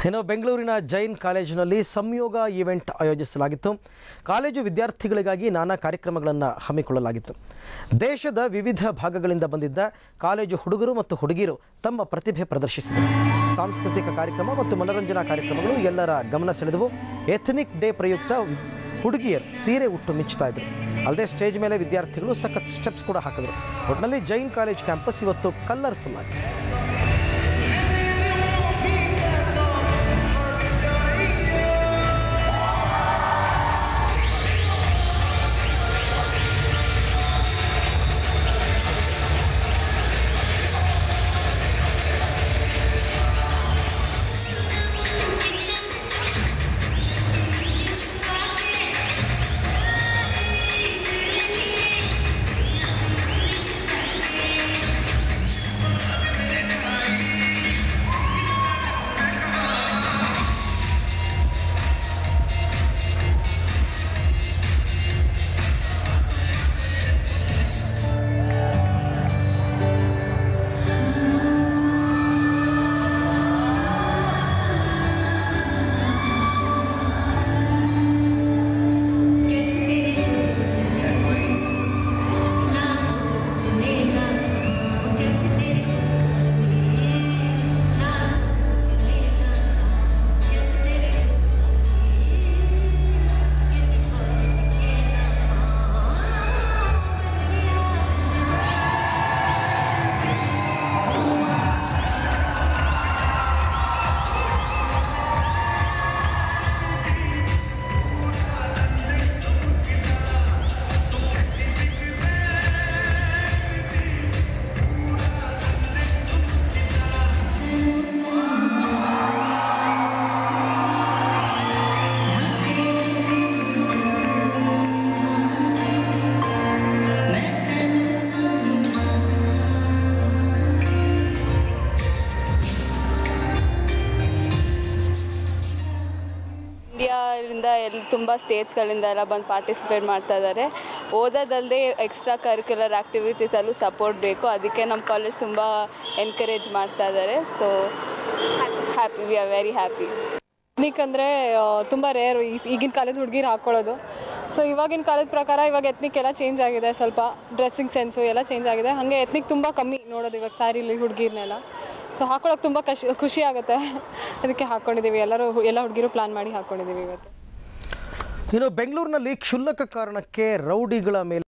ಇನ್ನು ಬೆಂಗಳೂರಿನ ಜೈನ್ ಕಾಲೇಜಿನಲ್ಲಿ ಸಂಯೋಗ ಈವೆಂಟ್ ಆಯೋಜಿಸಲಾಗಿತ್ತು ಕಾಲೇಜು ವಿದ್ಯಾರ್ಥಿಗಳಿಗಾಗಿ ನಾನಾ ಕಾರ್ಯಕ್ರಮಗಳನ್ನು ಹಮ್ಮಿಕೊಳ್ಳಲಾಗಿತ್ತು ದೇಶದ ವಿವಿಧ ಭಾಗಗಳಿಂದ ಬಂದಿದ್ದ ಕಾಲೇಜು ಹುಡುಗರು ಮತ್ತು ಹುಡುಗಿಯರು ತಮ್ಮ ಪ್ರತಿಭೆ ಪ್ರದರ್ಶಿಸಿದರು ಸಾಂಸ್ಕೃತಿಕ ಕಾರ್ಯಕ್ರಮ ಮತ್ತು ಮನರಂಜನಾ ಕಾರ್ಯಕ್ರಮಗಳು ಎಲ್ಲರ ಗಮನ ಸೆಳೆದವು ಎಥನಿಕ್ ಡೇ ಪ್ರಯುಕ್ತ ಹುಡುಗಿಯರು ಸೀರೆ ಉಟ್ಟು ಮಿಂಚ್ತಾ ಇದ್ರು ಅಲ್ಲದೆ ಸ್ಟೇಜ್ ಮೇಲೆ ವಿದ್ಯಾರ್ಥಿಗಳು ಸಖತ್ ಸ್ಟೆಪ್ಸ್ ಕೂಡ ಹಾಕಿದ್ರು ಒಟ್ಟಿನಲ್ಲಿ ಜೈನ್ ಕಾಲೇಜ್ ಕ್ಯಾಂಪಸ್ ಇವತ್ತು ಕಲರ್ಫುಲ್ ಆಗಿದೆ कैसे तेरे हुजूर से ना चले ना जाऊं कैसे तेरे हुजूर से ना चले ना जाऊं कैसे तेरे हुजूर से किसी भाग के ना तू समझा ना तेरे बिना जी मैं तेनू समझा ಇಂಡಿಯಾದಿಂದ ಎಲ್ಲಿ ತುಂಬ ಸ್ಟೇಟ್ಸ್ಗಳಿಂದ ಎಲ್ಲ ಬಂದು ಪಾರ್ಟಿಸಿಪೇಟ್ ಮಾಡ್ತಾ ಇದ್ದಾರೆ ಓದೋದಲ್ಲದೆ ಎಕ್ಸ್ಟ್ರಾ ಕರಿಕ್ಯುಲರ್ ಆ್ಯಕ್ಟಿವಿಟೀಸಲ್ಲೂ ಸಪೋರ್ಟ್ ಬೇಕು ಅದಕ್ಕೆ ನಮ್ಮ ಕಾಲೇಜ್ ತುಂಬ ಎನ್ಕರೇಜ್ ಮಾಡ್ತಾ ಇದ್ದಾರೆ so happy we are very happy ethnic ಅಂದರೆ ತುಂಬ ರೇರ್ ಈಗಿನ ಕಾಲೇಜ್ ಹುಡುಗಿರು ಹಾಕ್ಕೊಳ್ಳೋದು ಸೊ ಇವಾಗಿನ ಕಾಲೇಜ್ ಪ್ರಕಾರ ಇವಾಗ ಎತ್ನಿಕ್ ಎಲ್ಲ ಚೇಂಜ್ ಆಗಿದೆ ಸ್ವಲ್ಪ ಡ್ರೆಸ್ಸಿಂಗ್ ಸೆನ್ಸು ಎಲ್ಲ ಚೇಂಜ್ ಆಗಿದೆ ಹಾಗೆ ಎತ್ನಿಕ್ ತುಂಬ ಕಮ್ಮಿ ನೋಡೋದು ಇವಾಗ ಸ್ಯಾರಿಲಿ ಹುಡುಗಿರ್ನೆಲ್ಲ ಸೊ ಹಾಕೊಳ್ಳೋಕೆ ತುಂಬ ಖುಷಿ ಖುಷಿ ಆಗುತ್ತೆ ಅದಕ್ಕೆ ಹಾಕ್ಕೊಂಡಿದ್ದೀವಿ ಎಲ್ಲರೂ ಎಲ್ಲ ಹುಡುಗಿರು ಪ್ಲ್ಯಾನ್ ಮಾಡಿ ಹಾಕ್ಕೊಂಡಿದ್ದೀವಿ ಇವತ್ತು ಇನ್ನು ಬೆಂಗಳೂರಿನಲ್ಲಿ ಕ್ಷುಲ್ಲಕ ಕಾರಣಕ್ಕೆ ರೌಡಿಗಳ ಮೇಲೆ